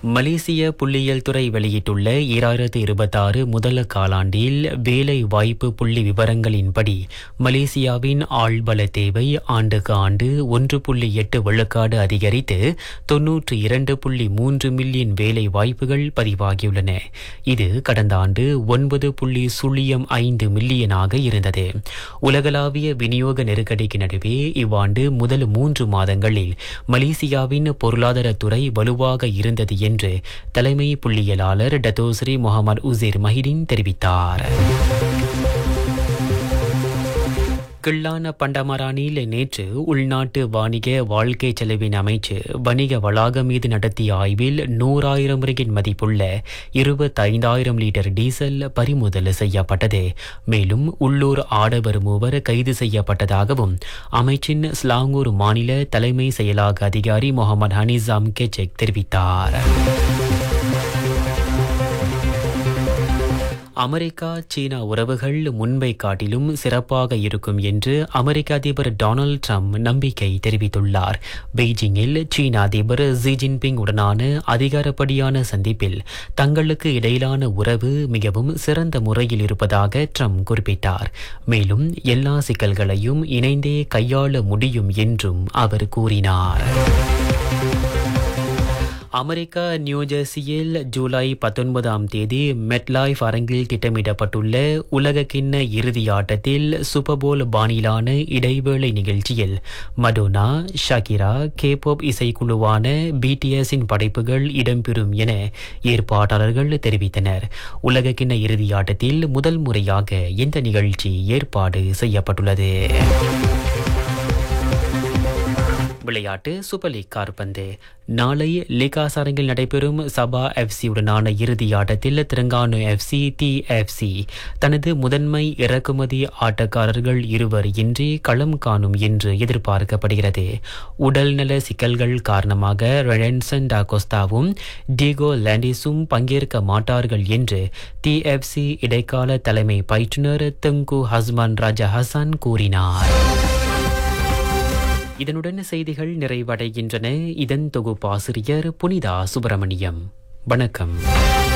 மலேசிய புள்ளியியல் துறை வெளியிட்டுள்ள ஈராயிரத்து இருபத்தாறு முதல் காலாண்டில் வேலை வாய்ப்பு புள்ளி விவரங்களின்படி மலேசியாவின் ஆழ்பல தேவை ஆண்டுக்கு ஆண்டு ஒன்று புள்ளி எட்டு விழுக்காடு அதிகரித்து தொன்னூற்று இரண்டு புள்ளி மூன்று மில்லியன் வேலை வாய்ப்புகள் பதிவாகியுள்ளன இது கடந்த ஆண்டு ஒன்பது புள்ளி சுழியம் ஐந்து மில்லியனாக இருந்தது உலகளாவிய விநியோக நெருக்கடிக்கு நடுவே இவ்வாண்டு முதல் மூன்று மாதங்களில் மலேசியாவின் பொருளாதாரத்துறை வலுவாக இருந்தது என்று தலைமை புள்ளியியலாளர் டத்தோஸ்ரீ முகமது உசேர் மஹிடின் தெரிவித்தார் கிள்ளான பண்டமரானில் நேற்று உள்நாட்டு வாணிக வாழ்க்கை செலவின் அமைச்சு வணிக வளாகம் மீது நடத்திய ஆய்வில் நூறாயிரம் ரிங்கின் மதிப்புள்ள இருபத்தைந்தாயிரம் லிட்டர் டீசல் பறிமுதல் செய்யப்பட்டது மேலும் உள்ளூர் ஆடவர் மூவர் கைது செய்யப்பட்டதாகவும் அமைச்சின் ஸ்லாங்கூர் மாநில தலைமை செயலாக்க அதிகாரி முகமது ஹனிசாம் கெச்செக் தெரிவித்தார் அமெரிக்கா சீனா உறவுகள் முன்பை காட்டிலும் சிறப்பாக இருக்கும் என்று அமெரிக்க அதிபர் டொனால்ட் ட்ரம்ப் நம்பிக்கை தெரிவித்துள்ளார் பெய்ஜிங்கில் சீன அதிபர் ஜி ஜின்பிங் உடனான அதிகாரப்படியான சந்திப்பில் தங்களுக்கு இடையிலான உறவு மிகவும் சிறந்த முறையில் இருப்பதாக ட்ரம்ப் குறிப்பிட்டார் மேலும் எல்லா சிக்கல்களையும் இணைந்தே கையாள முடியும் என்றும் அவர் கூறினார் அமெரிக்கா நியூஜெர்சியில் ஜூலை பத்தொன்பதாம் தேதி மெட்லாய்ஃப் அரங்கில் திட்டமிடப்பட்டுள்ள உலக கிண்ண இறுதி ஆட்டத்தில் சூப்பர்போல் பாணியிலான இடைவேளை நிகழ்ச்சியில் மடோனா ஷகிரா கேபாப் இசைக்குழுவான பிடிஎஸின் படைப்புகள் இடம்பெறும் என ஏற்பாட்டாளர்கள் தெரிவித்தனர் உலக கிண்ண இறுதி ஆட்டத்தில் முதல் முறையாக இந்த நிகழ்ச்சி ஏற்பாடு செய்யப்பட்டுள்ளது விளையாட்டு சூப்பர் லீக் கார்பந்து நாளை லிகாஸ் அரங்கில் நடைபெறும் சபா எஃப்சி உடனான இறுதி ஆட்டத்தில் திரங்கானு எஃப்சி டி எஃப்சி தனது முதன்மை இறக்குமதி ஆட்டக்காரர்கள் இருவர் இன்றி களம் காணும் என்று எதிர்பார்க்கப்படுகிறது உடல்நல சிக்கல்கள் காரணமாக ரென்சன் டாகோஸ்தாவும் டிகோ லாண்டிஸும் பங்கேற்க மாட்டார்கள் என்று டி எஃப்சி இடைக்கால தலைமை பயிற்றுனர் தெங்கு ஹஸ்மான் ராஜா ஹசான் கூறினார் இதனுடன் செய்திகள் நிறைவடைகின்றன இதன் தொகுப்பாசிரியர் புனிதா சுப்பிரமணியம் வணக்கம்